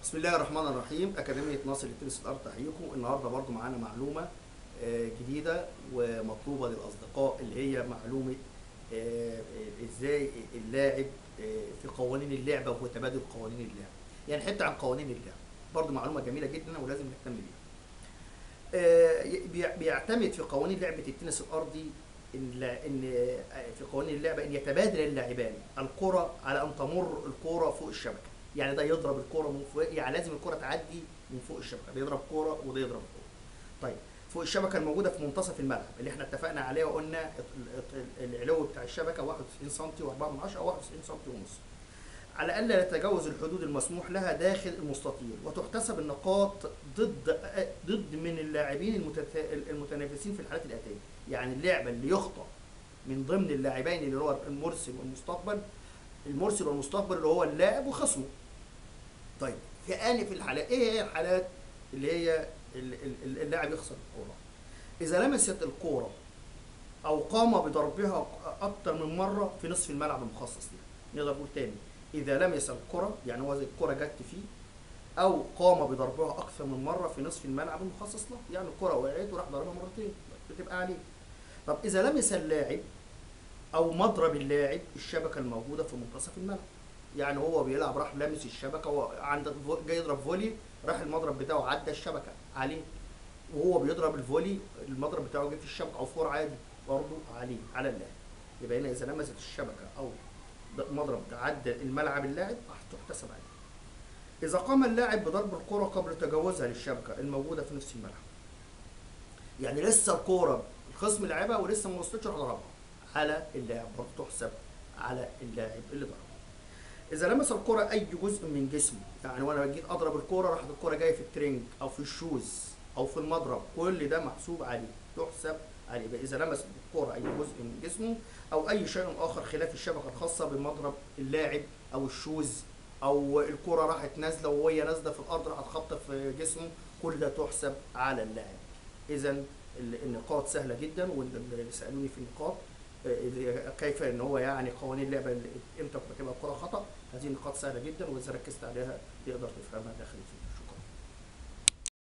بسم الله الرحمن الرحيم أكاديمية ناصر للتنس الأرض تحييكم النهاردة برضو معانا معلومة آه، جديدة ومطلوبة للأصدقاء اللي هي معلومة آه، آه، إزاي اللاعب آه، في قوانين اللعبة وتبادل قوانين اللعبة يعني حتة عن قوانين اللعبة برضو معلومة جميلة جدا ولازم نهتم بيها آه، بيع- بيعتمد في قوانين لعبة التنس الأرضي إن لا- إن آه، في قوانين اللعبة إن يتبادل اللاعبان الكرة على أن تمر الكرة فوق الشبكة يعني ده يضرب الكرة من فوق يعني لازم الكرة تعدي من فوق الشبكة ده يضرب كرة وده يضرب كرة طيب فوق الشبكة الموجودة في منتصف الملعب اللي احنا اتفقنا عليها وقلنا ال- ال- العلو بتاع الشبكة 91 سم و4 من 10 او 91 سم ونص على الا يتجاوز الحدود المسموح لها داخل المستطيل وتحتسب النقاط ضد ضد من اللاعبين المتت- المتنافسين في الحالات الاتيه يعني اللعبه اللي يخطأ من ضمن اللاعبين اللي هو المرسل والمستقبل المرسل والمستقبل اللي هو اللاعب وخصمه طيب في اني في الحالات ايه هي الحالات اللي هي ال- ال- اللاعب يخسر الكوره اذا لمست الكوره او قام بضربها اكتر من مره في نصف الملعب المخصص ليها نقدر نقول تاني اذا لمس الكره يعني هو زي الكره جت فيه او قام بضربها اكثر من مره في نصف الملعب المخصص له يعني الكره وقعت وراح ضربها مرتين بتبقى عليه طب اذا لمس اللاعب او مضرب اللاعب الشبكه الموجوده في منتصف الملعب يعني هو بيلعب راح لامس الشبكه وعند جاي يضرب فولي راح المضرب بتاعه عدى الشبكه عليه وهو بيضرب الفولي المضرب بتاعه جه في الشبكه او فور عادي برضه عليه على اللاعب يبقى هنا اذا لمست الشبكه او ض- مضرب عدى الملعب اللاعب هتحتسب عليه اذا قام اللاعب بضرب الكره قبل تجاوزها للشبكه الموجوده في نصف الملعب يعني لسه الكوره الخصم لعبها ولسه ما وصلتش راح ضربها على اللاعب برضه تحسب على اللاعب اللي ضربها اذا لمس الكره اي جزء من جسمه يعني وانا جيت اضرب الكره راحت الكره جايه في الترنج او في الشوز او في المضرب كل ده محسوب عليه تحسب عليه يبقى اذا لمس الكره اي جزء من جسمه او اي شيء اخر خلاف الشبكه الخاصه بمضرب اللاعب او الشوز او الكره راحت نازله وهي نازله في الارض راحت خبطه في جسمه كل ده تحسب على اللاعب اذا ال- النقاط سهله جدا واللي سالوني في النقاط آه، كيف ان هو يعني قوانين اللعبه اللي امتى بتبقى الكره خطا هذه النقاط سهله جدا واذا ركزت عليها تقدر تفهمها داخل الفيديو